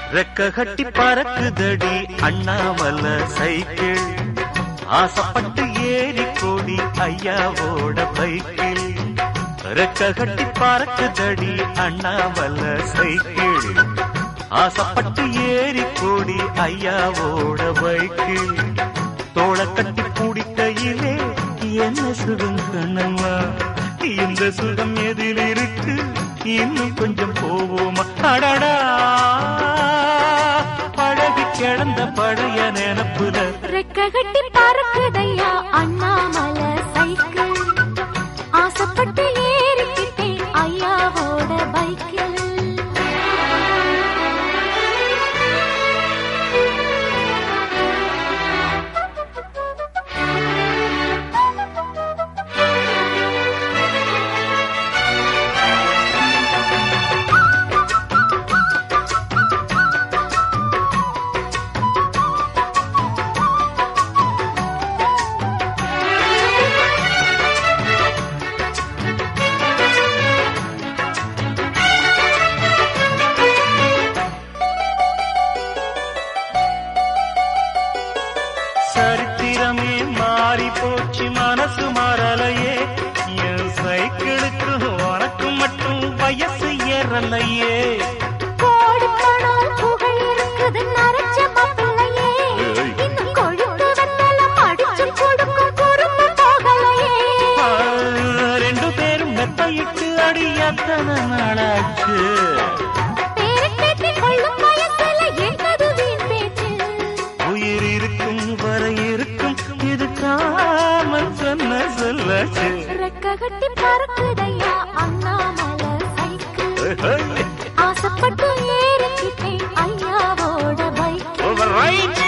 ரெக்க கட்டி பறக்குதடி அண்ணாமல சைக்கிள் ஆசைப்பட்டு ஏறி கோடி ஐயாவோட பைக்கிள் ரெக்க கட்டி பறக்குதடி அண்ணாமல சைக்கிள் ஆசைப்பட்டு ஏறி கோடி ஐயாவோட பைக்கிள் தோள கட்டி பிடிக்கையிலே என்ன சுகம் கண்ணம்மா இந்த சுகம் எதில் இருக்கு இன்னும் கொஞ்சம் போவோமா அடடா பழகி கிடந்த பழைய நினப்புல ரெக்க கட்டி பறக்குதையா அண்ணாமல சைக்கிள் ஆசைப்பட்டு ஏறிக்கிட்டேன் ஐயாவோட பைக்கில் சரித்திரமே மாறி போச்சு மனசு மாறலையே என் சைக்கிளுக்கு உனக்கு மட்டும் வயசு ஏறலையே கோடி பணம் புகழ் இருக்குது நரைச்ச மாப்பிள்ளையே ஏய். இன்னும் கொழுப்பு வெத்தலம் அடிச்சு கொடுக்கும் குறும்பு போகலையே ஆ, ரெண்டு பேரும் மெத்தையிட்டு அடி எத்தனை நாளாச்சு பேரை கேட்டு கொள்ளும் வயசுல என்னது வீண் பேச்சு உயிர் இருக்கும் வரை இருக்கும் இது காமல் சொன்ன சொல்லாச்சு ரெக்க கட்டி பறக்குதையா அண்ணாமல சைக்கிள் ஆசைப்பட்டு ஏறிக்கிட்டேன் ஐயாவோட பைக் Override.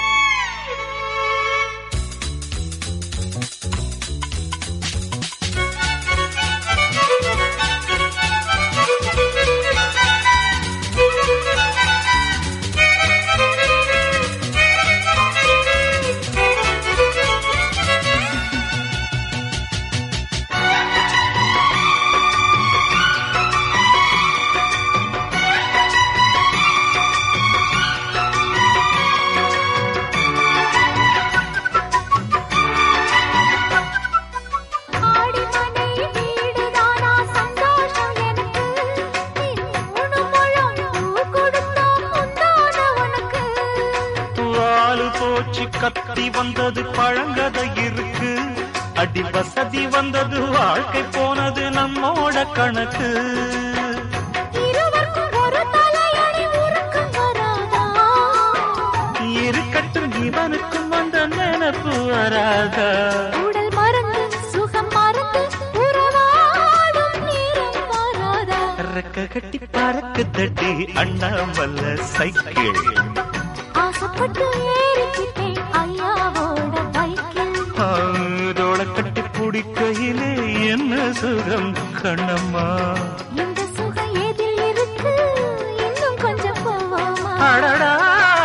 ஆடிமனை வீடுதானா சந்தோஷம் எனக்கு நீ மூணு முழம் பூ கொடுத்தா முந்தான உனக்கு வாலு போச்சு கத்தி வந்தது பழங்கதை இருக்கு அடி வசதி வந்தது வாழ்க்கை போனது நம்மோட கணக்கு இருவருக்கும் ஒரு தலையணி உறக்கம் வராதா இருக்கட்டும் இவனுக்கும் வந்த நினப்பு வராதா உடல் மறந்து சுகம் மறந்து உறவாடும் நேரம் வராதா ரெக்க கட்டி பறக்கு தட்டி அண்ணாமல்ல சைக்கிள் ஆசைப்பட்டு ஏறிக்கிட்டேன் ஐயாவோட பைக்கில் தோள கட்டி பிடிக்கையிலே என்ன சுகம் கண்ணம்மா இந்த சுகம் எதில் இருக்கு இன்னும் கொஞ்சம் போவோமா அடடா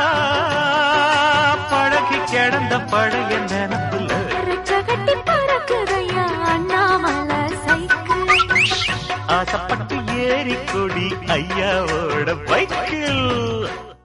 பழகி கிடந்த பழைய நினப்புல ரெக்க கட்டி பறக்குதையா அண்ணாமலை சைக்கிள் ஆசைப்பட்டு ஏறி கொடி ஐயாவோட பைக்கில்